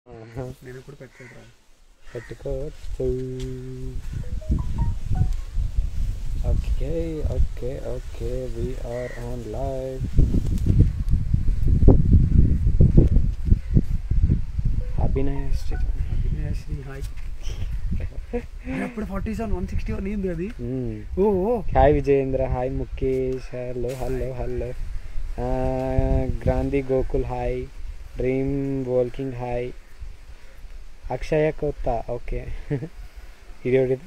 నేను ఇప్పుడు పెట్టుకుంటా పెట్టుకోవచ్చు okay okay okay we are on live Abhinay Sri hi అప్పుడు forty seven one sixty one ఏంది అది ఓ ఓ hi Vijayendra hi Mukesh hello hello hello Grandhi Gokul hi dream walking hi Akshaya కొత్త ఓకే ఇది ఒకటి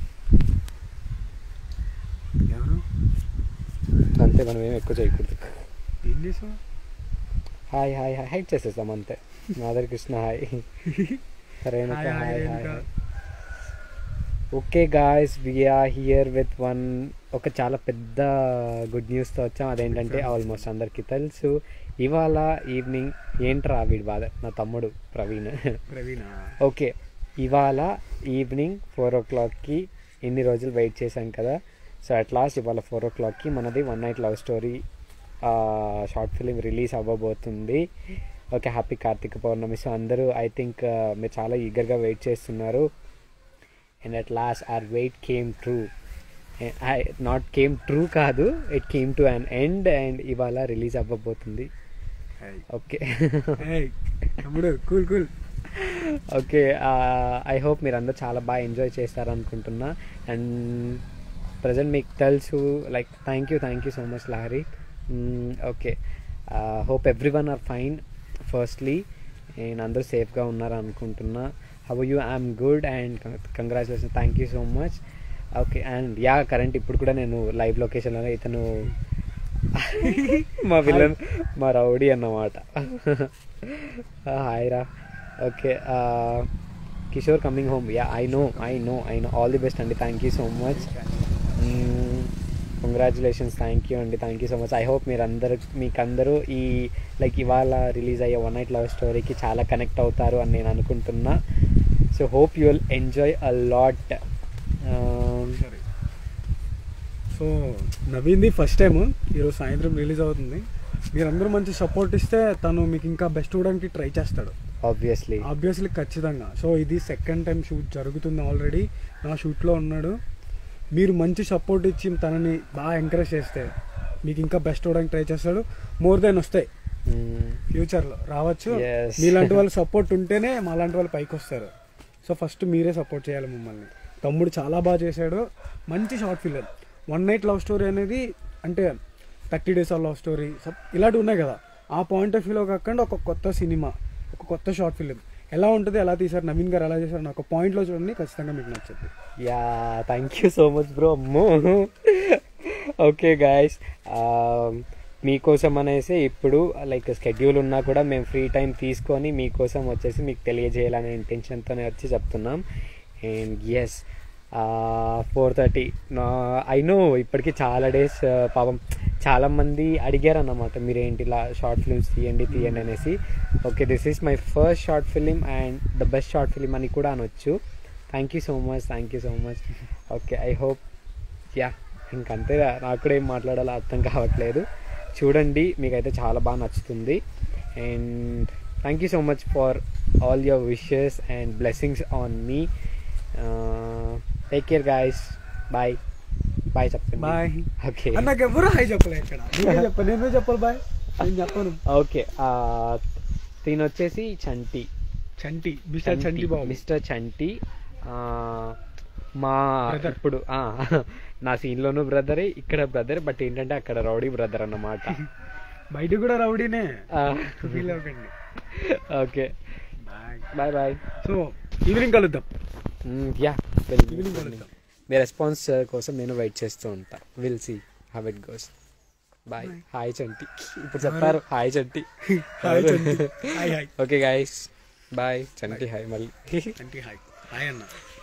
ఎవరు అంతే మనం ఏం ఎక్కువ చేయకూడదు ఏం చేసావు హాయ్ హాయ్ హాయ్ హైట్ చేసేస్తాం అంతే మాధర్ Krishna hi Renuka hi hi hi Renuka. Hi okay guys we are here with one ఒక చాలా పెద్ద గుడ్ న్యూస్తో వచ్చాం అదేంటంటే ఆల్మోస్ట్ అందరికీ తెలుసు ఇవాళ ఈవినింగ్ ఏంట్రా వీడి బాధ నా తమ్ముడు ప్రవీణ్ ప్రవీణ ఓకే ఇవాళ ఈవినింగ్ ఫోర్ ఓ క్లాక్కి ఇన్ని రోజులు వెయిట్ చేశాం కదా సో అట్ లాస్ట్ ఇవాళ ఫోర్ ఓ క్లాక్కి మనది one night love story short film release అవ్వబోతుంది okay happy Karthika Pournami so అందరూ ఐ థింక్ మీరు చాలా ఈగర్గా వెయిట్ చేస్తున్నారు and at last our wait came true not came true కాదు it came to an end and ఇవాళ రిలీజ్ అవ్వబోతుంది ఓకే తమ్ముడు cool cool okay I hope మీరు అందరూ చాలా బాగా ఎంజాయ్ చేస్తారనుకుంటున్నా అండ్ ప్రజెంట్ మీకు తెలుసు like thank you thank you so much Lahari okay hope everyone are fine firstly నేను అందరూ సేఫ్గా ఉన్నారు అనుకుంటున్నా how you I'm good and congratulation thank you so much okay and yeah current ఇప్పుడు కూడా నేను లైవ్ లొకేషన్లో ఇతను మా విలన్ మా రౌడీ అన్నమాట హాయ్ రా okay Kishore coming home yeah I know I know I know all the best అండి thank you so much congratulations thank you అండి thank you so much I hope మీరు అందరు మీకు అందరూ ఈ లైక్ ఇవాళ రిలీజ్ అయ్యే వన్ నైట్ లవ్ స్టోరీకి చాలా కనెక్ట్ అవుతారు అని నేను అనుకుంటున్నా so hope you will enjoy a lot సరే సో నవీన్ది ఫస్ట్ టైం ఈరోజు సాయంత్రం రిలీజ్ అవుతుంది మీరందరూ మంచి సపోర్ట్ ఇస్తే తను మీకు ఇంకా బెస్ట్ ఇవ్వడానికి ట్రై చేస్తాడు ఆబ్వియస్లీ ఆబ్వియస్లీ ఖచ్చితంగా సో ఇది సెకండ్ టైం షూట్ జరుగుతుంది ఆల్రెడీ నా షూట్లో ఉన్నాడు మీరు మంచి సపోర్ట్ ఇచ్చి తనని బాగా ఎంకరేజ్ చేస్తే మీకు ఇంకా బెస్ట్ ఇవ్వడానికి ట్రై చేస్తాడు మోర్ దెన్ వస్తాయి ఫ్యూచర్లో రావచ్చు Yes. మీలాంటి వాళ్ళ సపోర్ట్ ఉంటేనే మాలాంటి వాళ్ళు పైకి వస్తారు సో ఫస్ట్ మీరే సపోర్ట్ చేయాలి మమ్మల్ని తమ్ముడు చాలా బాగా చేశాడు మంచి short film one night love story అనేది అంటే thirty days of love story ఇలాంటివి ఉన్నాయి కదా ఆ పాయింట్ ఆఫ్ వ్యూలో కాకుండా ఒక కొత్త సినిమా ఒక కొత్త షార్ట్ ఫిలిం ఎలా ఉంటుంది ఎలా తీశారు నవీన్ గారు ఎలా చేశారు నాకు పాయింట్లో చూడండి ఖచ్చితంగా మీకు నచ్చుద్ది yeah thank you so much bro అమ్మో ఓకే గాయస్ మీకోసం అనేసి ఇప్పుడు లైక్ స్కెడ్యూల్ ఉన్నా కూడా మేము ఫ్రీ టైం తీసుకొని మీకోసం వచ్చేసి మీకు తెలియజేయాలనే ఇంటెన్షన్తోనే వచ్చి చెప్తున్నాం and yes four thirty I know ఇప్పటికి చాలా డేస్ పాపం చాలామంది అడిగారు అన్నమాట మీరేంటి ఇలా షార్ట్ ఫిల్మ్స్ తీయండి తీయండి అనేసి okay this is my first short film and the best short film అని కూడా అనొచ్చు thank you so much thank you so much okay I hope yeah ఇంకంతే నాకు కూడా ఏం మాట్లాడాలో అర్థం కావట్లేదు చూడండి మీకైతే చాలా బాగా నచ్చుతుంది and thank you so much for all your wishes and blessings on me take care guys bye bye చెప్పండి బాయ్ ఓకే నాకు ఎవరు హాయ్ చెప్పలే ఇక్కడ నేనే చెప్పను నేను చెప్పాలి బాయ్ నేను చెప్పను ఓకే దీని వచ్చేసి చంటి చంటి మిస్టర్ చంటి బాబు మిస్టర్ చంటి ఆ, మా Brother. ఇప్పుడు ఆ, నా సీన్లోనూ బ్రదరే ఇక్కడ బ్రదర్ బట్ ఏంటంటే అక్కడ రౌడీ బ్రదర్ అన్నమాట బయట కూడా రౌడీనే ఆ, ఫీల్ అవ్వకండి okay bye bye bye so evening కలుద్దాం యా ఈవినింగ్ కలుద్దాం మీ రెస్పాన్స్ కోసం నేను వెయిట్ చేస్తూ ఉంటా will see how it goes bye hi Chanti ఇప్పుడు చెప్పారు hi Chanti hi Chanti hi hi okay guys bye Chanti hi మళ్ళీ చంటి హాయ్ హాయ్ అన్న